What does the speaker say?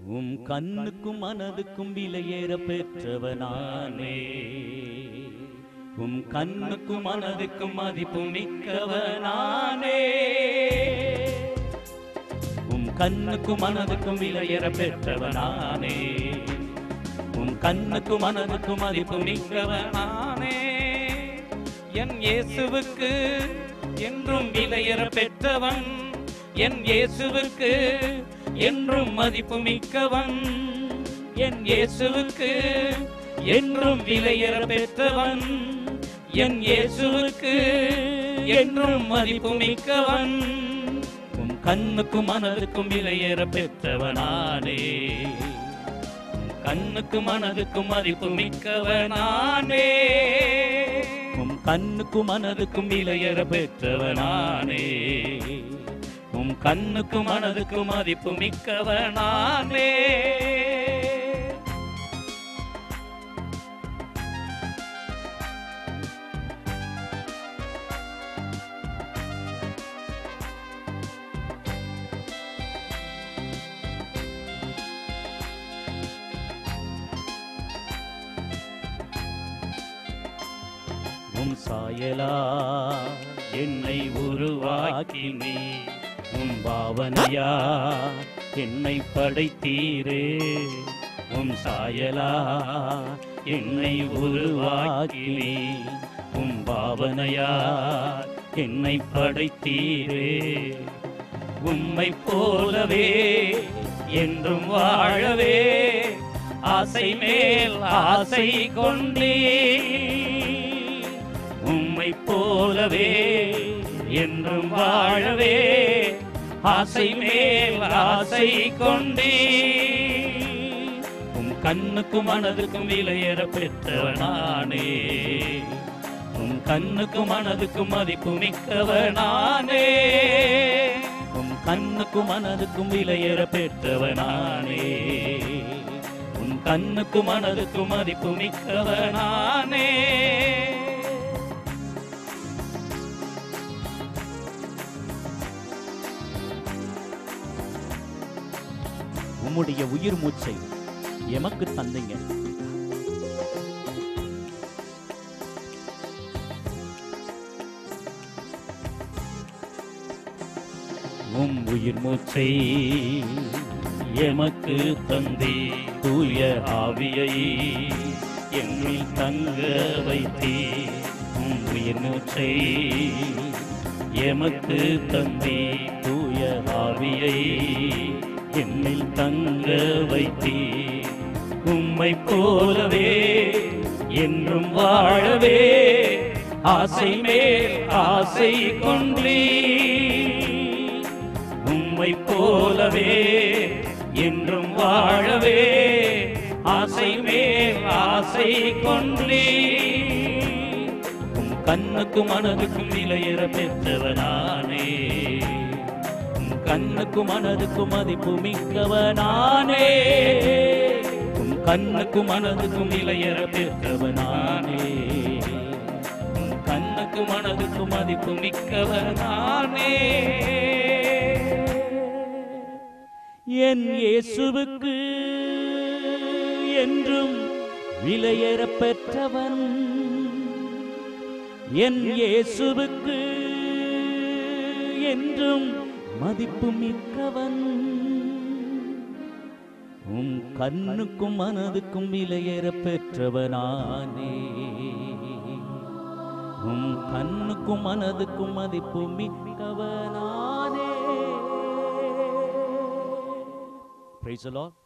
உம் கண்ணுக்கும் மனதுக்கும் விலையேற பெற்றவனானே உம் கண்ணுக்கும் மனதுக்கும் மதிப்பு மிக்கவனானே உம் கண்ணுக்கும் மனதுக்கும் விலையேற பெற்றவனானே உம் கண்ணுக்கும் மனதுக்கும் மதிப்பு மிக்கவனானே என் இயேசுவுக்கு என்றும் விலையேற பெற்றவன் என் இயேசுவுக்கு என்றும் மதிப்பு மிக்கவன் என் இயேசுவுக்கு என்றும் விலையேற பெற்றவன் என் இயேசுவுக்கு என்றும் மதிப்பு மிக்கவன் உம் கண்ணுக்கும் மனதுக்கும் விலையேற பெற்றவனானே உம் கண்ணுக்கும் மனதுக்கும் மதிப்பு மிக்கவனானே உம் கண்ணுக்கும் மனதுக்கும் விலையேற பெற்றவனானே உம் கண்ணுக்கும் மனதுக்கும் மதிப்பு மிக்கவனானே உம் சாயலா என்னை உருவாக்கி நீ உம் பாவனையா என்னை படைத்தீரே உம் சாயலா என்னை உருவாக்கி நீ உம் பாவனையா என்னை படைத்தீரே உம்மை போலவே என்றும் வாழவே ஆசை மேல் ஆசை கொண்டே உம்மை போலவே என்றும் வாழவே ஆசை மேல் ஆசை கொண்டே உம் கண்ணுக்கும் மனதுக்கும் விலையேற பெற்றவனானே உம் கண்ணுக்கும் மனதுக்கும் மதிப்பு மிக்கவனானே உம் கண்ணுக்கும் மனதுக்கும் விலையேற பெற்றவனானே உன் கண்ணுக்கும் மனதுக்கும் மதிப்பு மிக்கவனானே உம்முடைய உயிர் மூச்சை எமக்கு தந்தீங்க உம் உயிர் மூச்சை எமக்கு தந்தே தூய ஆவியை எம்மில் தங்க வைத்தே உம் உயிர் மூச்சை எமக்கு தந்தே தூய ஆவியை எம்மில் தங்க வைத்தே உம்மை போலவே என்றும் வாழவே ஆசை மேல் ஆசை கொன்றீ உம்மை போலவே என்றும் வாழவே ஆசை மேல் ஆசை கொன்றீ உம் கண்ணுக்கும் மனதுக்கும் விலையேற பெற்றவனானே உம் கண்ணுக்கும் மனதுக்கும் மதிப்பு மிக்கவனானே உம் கண்ணுக்கும் மனதுக்கும் விலையேற பெற்றவனானே உம் கண்ணுக்கும் மனதுக்கும் மதிப்பு மிக்கவனானே என் இயேசுவுக்கு என்றும் விலையேற பெற்றவன் என் இயேசுவுக்கு என்றும் மதிப்பு மிக்கவன் உம் கண்ணுக்கும் மனதுக்கும் விலையேற பெற்றவனானே உம் கண்ணுக்கும் மனதுக்கும் மதிப்பு மிக்கவனானே Praise the Lord.